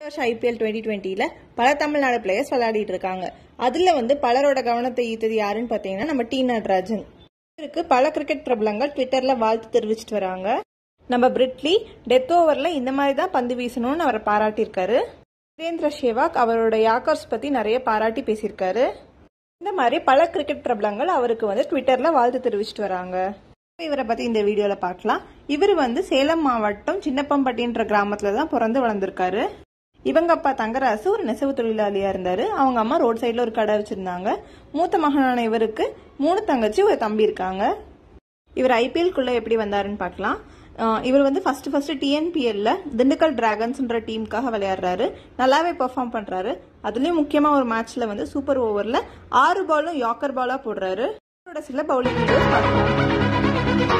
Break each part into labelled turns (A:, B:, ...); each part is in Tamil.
A: வருஷம் ஐபிஎல் டுவெண்ட்டி டுவெண்ட்டியில் பல தமிழ்நாடு பிளேயர்ஸ் விளையாடிட்டு இருக்காங்க அதில் வந்து பலரோட கவனத்தை ஈர்த்தது யாருன்னு பார்த்தீங்கன்னா நம்ம டி நடராஜன் இவருக்கு பல கிரிக்கெட் பிரபலங்கள் ட்விட்டரில் வாழ்த்து தெரிவிச்சிட்டு வராங்க நம்ம பிரிட்லி டெத் ஓவரில் இந்த மாதிரி தான் பந்து வீசணும்னு அவரை பாராட்டியிருக்காரு வீரேந்திர சேவாக் அவரோட யாக்கர்ஸ் பற்றி நிறைய பாராட்டி பேசியிருக்காரு இந்த மாதிரி பல கிரிக்கெட் பிரபலங்கள் அவருக்கு வந்து ட்விட்டரில் வாழ்த்து தெரிவிச்சிட்டு வராங்க இவரை பற்றி இந்த வீடியோவில் பார்க்கலாம் இவர் வந்து சேலம் மாவட்டம் சின்னப்பம்பட்டின்ற கிராமத்தில் தான் பிறந்து வளர்ந்துருக்காரு இவங்க அப்பா தங்கராசு ஒரு நெசவு தொழிலாளியா இருந்தாரு அவங்க அம்மா ரோட் சைடில் ஒரு கடை வச்சிருந்தாங்க மூத்த மகனான இவருக்கு மூணு தங்கச்சி ஒரு தம்பி இருக்காங்க இவர் ஐபிஎல்குள்ள எப்படி வந்தாருன்னு பார்க்கலாம் அஹ் இவர் வந்து ஃபர்ஸ்ட் ஃபர்ஸ்ட் டிஎன்பிஎல்ல திண்டுக்கல் டிராகன்ஸ்ன்ற டீமுக்காக விளையாடுறாரு நல்லாவே பெர்ஃபார்ம் பண்றாரு அதுலயும் முக்கியமா ஒரு மேட்ச்ல வந்து சூப்பர் ஓவர்ல ஆறு பாலும் யாக்கர் பாலா போடுறாரு அவரோட சில பவுலிங் வீடியோஸ் பார்க்கலாம்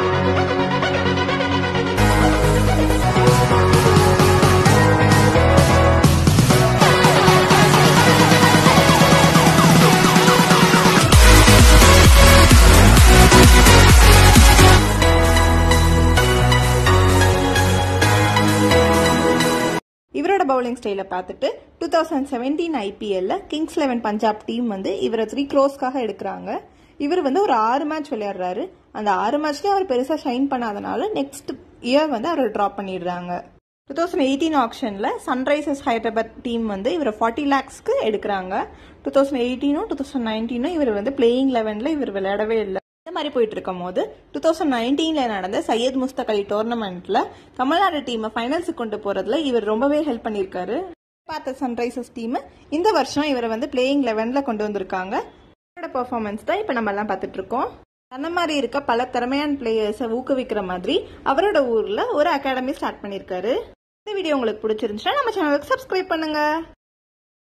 A: இவரோட பவுலிங் ஸ்டைலை பார்த்துட்டு டூ தௌசண்ட் செவன்டீன் ஐபிஎல்ல கிங்ஸ் லெவன் பஞ்சாப் டீம் வந்து இவரை த்ரீ க்ளோஸ்க்காக எடுக்கிறாங்க இவர் வந்து ஒரு ஆறு மேட்ச் விளையாடுறாரு அந்த ஆறு மேட்ச்லயும் அவர் பெருசா ஷைன் பண்ணாதனால நெக்ஸ்ட் இயர் வந்து அவரை ட்ராப் பண்ணிடுறாங்க டூ தௌசண்ட் எயிட்டீன் ஆப்ஷன்ல சன்ரைசர்ஸ் ஹைதராபாத் டீம் வந்து இவரை ஃபார்ட்டி லேக்ஸ்க்கு எடுக்கிறாங்க டூ தௌசண்ட் எயிட்டீனும் டூ தௌசண்ட் நைன்டீனும் இவர் வந்து பிளேயிங் லெவன்ல இவர் விளையாடவே இல்லை இந்த மாதிரி போயிட்டு இருக்கும் போது டூ தௌசண்ட் நைன்டீன்ல நடந்த சையத் முஸ்தக் அலி டோர்னமெண்ட்ல தமிழ்நாடு டீமை ஃபைனல்ஸுக்கு கொண்டு போறதுல இவர் ரொம்பவே ஹெல்ப் பண்ணியிருக்காரு பார்த்த சன்ரைசர்ஸ் டீம் இந்த வருஷம் இவரை வந்து பிளேயிங் லெவன்ல கொண்டு வந்திருக்காங்க இவரோட பெர்ஃபார்மன்ஸ் தான் இப்போ நம்ம எல்லாம் பார்த்துட்டு இருக்கோம் அந்த மாதிரி இருக்க பல திறமையான பிளேயர்ஸை ஊக்குவிக்கிற மாதிரி அவரோட ஊர்ல ஒரு அகாடமி ஸ்டார்ட் பண்ணியிருக்காரு இந்த வீடியோ உங்களுக்கு பிடிச்சிருந்துச்சுன்னா நம்ம சேனலுக்கு சப்ஸ்கிரைப் பண்ணுங்க